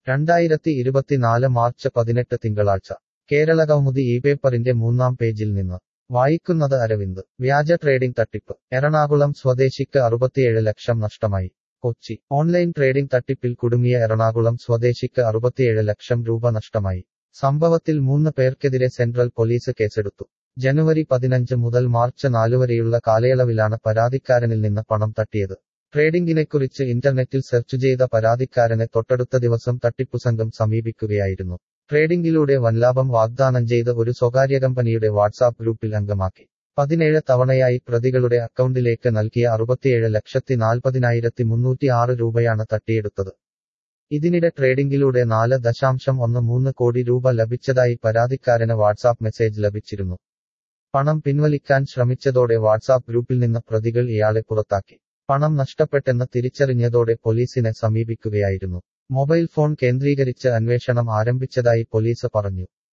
രണ്ടായിരത്തി ഇരുപത്തിനാല് മാർച്ച് പതിനെട്ട് തിങ്കളാഴ്ച കേരള കൗമുദി ഈ പേപ്പറിന്റെ മൂന്നാം പേജിൽ നിന്ന് വായിക്കുന്നത് അരവിന്ദ് വ്യാജ ട്രേഡിംഗ് തട്ടിപ്പ് എറണാകുളം സ്വദേശിക്ക് അറുപത്തിയേഴ് ലക്ഷം നഷ്ടമായി കൊച്ചി ഓൺലൈൻ ട്രേഡിംഗ് തട്ടിപ്പിൽ കുടുങ്ങിയ എറണാകുളം സ്വദേശിക്ക് അറുപത്തിയേഴ് ലക്ഷം രൂപ നഷ്ടമായി സംഭവത്തിൽ മൂന്ന് പേർക്കെതിരെ സെൻട്രൽ പോലീസ് കേസെടുത്തു ജനുവരി പതിനഞ്ച് മുതൽ മാർച്ച് നാല് വരെയുള്ള കാലയളവിലാണ് പരാതിക്കാരനിൽ നിന്ന് പണം തട്ടിയത് ട്രേഡിംഗിനെക്കുറിച്ച് ഇന്റർനെറ്റിൽ സെർച്ച് ചെയ്ത പരാതിക്കാരനെ തൊട്ടടുത്ത ദിവസം തട്ടിപ്പു സംഘം സമീപിക്കുകയായിരുന്നു ട്രേഡിംഗിലൂടെ വൻലാഭം വാഗ്ദാനം ചെയ്ത് ഒരു സ്വകാര്യ കമ്പനിയുടെ വാട്സാപ്പ് ഗ്രൂപ്പിൽ അംഗമാക്കി പതിനേഴ് തവണയായി പ്രതികളുടെ അക്കൗണ്ടിലേക്ക് നൽകിയ അറുപത്തിയേഴ് ലക്ഷത്തി നാൽപ്പതിനായിരത്തി മുന്നൂറ്റി ആറ് രൂപയാണ് തട്ടിയെടുത്തത് ഇതിനിടെ ട്രേഡിംഗിലൂടെ നാല് ദശാംശം ഒന്ന് മൂന്ന് കോടി രൂപ ലഭിച്ചതായി പരാതിക്കാരന് വാട്സാപ്പ് മെസ്സേജ് ലഭിച്ചിരുന്നു പണം പിൻവലിക്കാൻ ശ്രമിച്ചതോടെ വാട്സാപ്പ് ഗ്രൂപ്പിൽ നിന്ന് പ്രതികൾ ഇയാളെ പുറത്താക്കി പണം നഷ്ടപ്പെട്ടെന്ന് തിരിച്ചറിഞ്ഞതോടെ പോലീസിനെ സമീപിക്കുകയായിരുന്നു മൊബൈൽ ഫോൺ കേന്ദ്രീകരിച്ച് അന്വേഷണം ആരംഭിച്ചതായി പോലീസ് പറഞ്ഞു